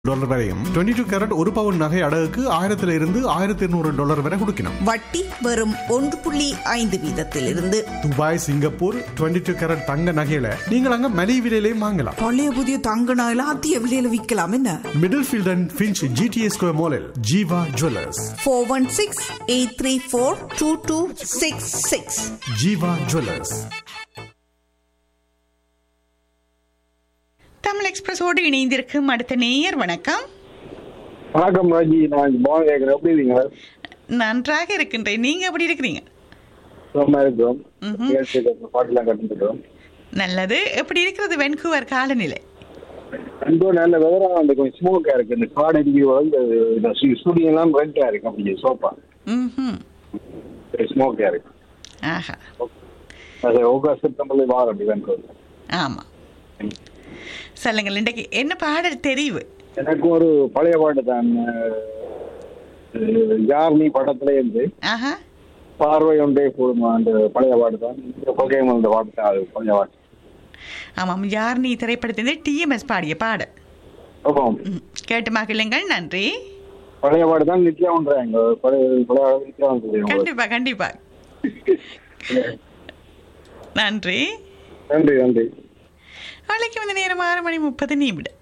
dollar வரையும் 22 two carrot ஒரு பவுன் நகை அடகுக்கு ஆயிரத்துல இருந்து ஆயிரத்தி இருநூறு டாலர் வரை கொடுக்கணும் வட்டி வெறும் ஒன்று புள்ளி ஐந்து வீதத்திலிருந்து துபாய் சிங்கப்பூர் 22 டூ கேரட் தங்க நகையில நீங்கள் அங்க மலிவு விலையிலையும் வாங்கலாம் பழைய புதிய தங்க நகையில அதிக விலையில விற்கலாம் என்ன Middlefield and Finch GTA square மாலில் Jeeva jewellers four one six eight three four two two six six Jeeva jewellers Tamil எக்ஸ்பிரஸோடு இணைந்திருக்கும் அடுத்த நேயர் வணக்கம் வணக்கம் ராஜி நான் பவன் கேட்குறேன் எப்படி இருக்கீங்க நன்றாக இருக்கின்றேன் நீங்க எப்படி இருக்கிறீங்க சும்மா இருக்கிறோம் கேட்டு பாட்டுலாம் கட்டுக்கிறோம் நல்லது எப்படி இருக்கிறது வென்கூவர் காலநிலை ரொம்ப நல்ல வெதரா அந்த கொஞ்சம் ஸ்மோக்கா இருக்கு இந்த காடு அடிக்கிறது இந்த ஸ்டூடியோ எல்லாம் ரெட்டா இருக்கு அப்படி சோப்பா ம் ஸ்மோக்கா இருக்கு ஆஹா அது ஆகஸ்ட் செப்டம்பர்ல வாரம் அப்படி வேணும் ஆமா சொல்லுங்கள் இன்றைக்கு என்ன பாடல் தெரிவு எனக்கு ஒரு பழைய பாட்டு தான் அஹ், யார் நீ படத்துல இருந்து ஆஹா பார்வை ஒன்றே போடுமா அந்த பழைய பாட்டு தான் இந்த கொள்கை அந்த பாட்டு தான் அது பழைய பாட்டு ஆமாம் யார் நீ திரைப்படத்திலே டிஎம்எஸ் பாடிய பாடல் ஆமாம் ம், கேட்டு மகிழுங்கள் நன்றி பழைய பாட்டு தான் நித்யா ஒன்றாங்க பழைய பழைய பாட்டு நித்யா ஒன்று கண்டிப்பா கண்டிப்பா நன்றி நன்றி நன்றி நாளைக்கு வந்து நேரம் ஆறு மணி முப்பது நிமிடம்